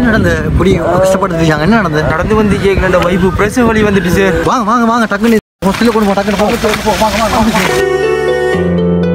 என்ன நடந்து இப்படி கஷ்டப்பட்டு இருக்காங்க என்ன நடந்து நடந்து வந்து கேட்கல இந்த வைப்பு பிரசவ வலி வந்துட்டு சார் வாங்க வாங்க வாங்க டக்குன்னு ஹாஸ்பிட்டல் கொண்டு போ டக்குன்னு போ, போ, வாங்க வாங்க வாங்க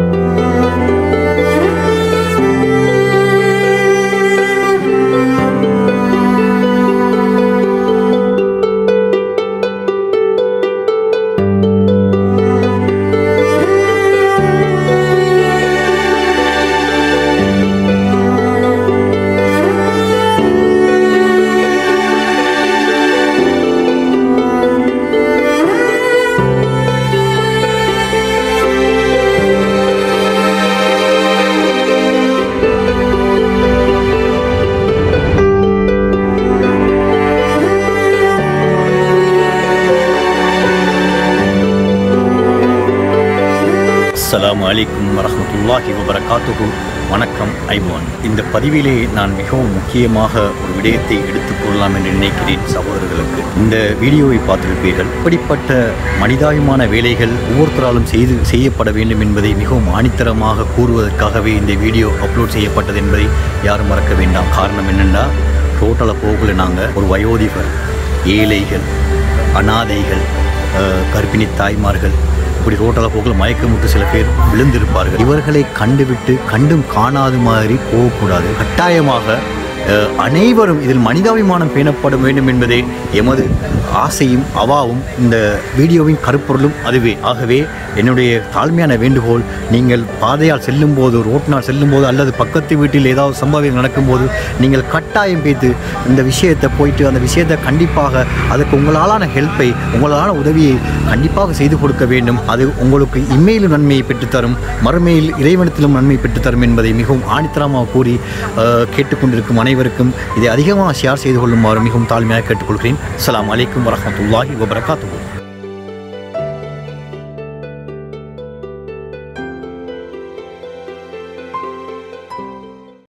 அஸ்ஸலாமு அலைக்கும் வரஹ்மத்துல்லாஹி வபரகாத்துஹு வணக்கம் ஐவான் இந்த பதிவிலே நான் மிகவும் முக்கியமாக ஒரு விடயத்தை எடுத்துக் கொள்ளலாம் என்று நினைக்கிறேன் சகோதரர்களுக்கு இந்த வீடியோவை பார்த்திருப்பீர்கள் இப்படிப்பட்ட மனிதாயமான வேலைகள் ஒவ்வொருத்தராலும் செய்து செய்யப்பட வேண்டும் என்பதை மிகவும் ஆணித்தரமாக கூறுவதற்காகவே இந்த வீடியோ அப்லோட் செய்யப்பட்டது என்பதை யாரும் மறக்க வேண்டாம் காரணம் என்னென்னா டோட்டலாக போகல நாங்கள் ஒரு வயோதிபர் ஏழைகள் அனாதைகள் அஹ், கர்ப்பிணி தாய்மார்கள் இப்படி ரோட்டில் போகல மயக்கமுட்டு சில பேர் விழுந்திருப்பார்கள் இவர்களை கண்டுவிட்டு கண்டும் காணாத மாதிரி போகக்கூடாது கட்டாயமாக அஹ், அனைவரும் இதில் மனிதாபிமானம் பேணப்பட வேண்டும் என்பதே எமது ஆசையும் அவாவும் இந்த வீடியோவின் கருப்பொருளும் அதுவே ஆகவே என்னுடைய தாழ்மையான வேண்டுகோள் நீங்கள் பாதையால் செல்லும்போது ரோட்டினால் செல்லும்போது அல்லது பக்கத்து வீட்டில் ஏதாவது சம்பவம் நடக்கும்போது நீங்கள் கட்டாயம் பேத்து இந்த விஷயத்தை போயிட்டு அந்த விஷயத்தை கண்டிப்பாக அதுக்கு உங்களாலான ஹெல்ப்பை உங்களாலான உதவியை கண்டிப்பாக செய்து கொடுக்க வேண்டும் அது உங்களுக்கு இம்மையிலும் நன்மையை பெற்றுத்தரும் மறுமையில் இறைவனத்திலும் நன்மை பெற்றுத்தரும் என்பதை மிகவும் ஆணித்தரமாக கூறி அஹ், கேட்டுக்கொண்டிருக்கும் அனைவருக்கும் இதை அதிகமாக ஷேர் செய்து கொள்ளுமாறு மிகவும் தாழ்மையாக கேட்டுக்கொள்கிறேன் அஸ்ஸலாமு அலைக்கும் வரஹ்மத்துல்லாஹி வபரகாத்துஹு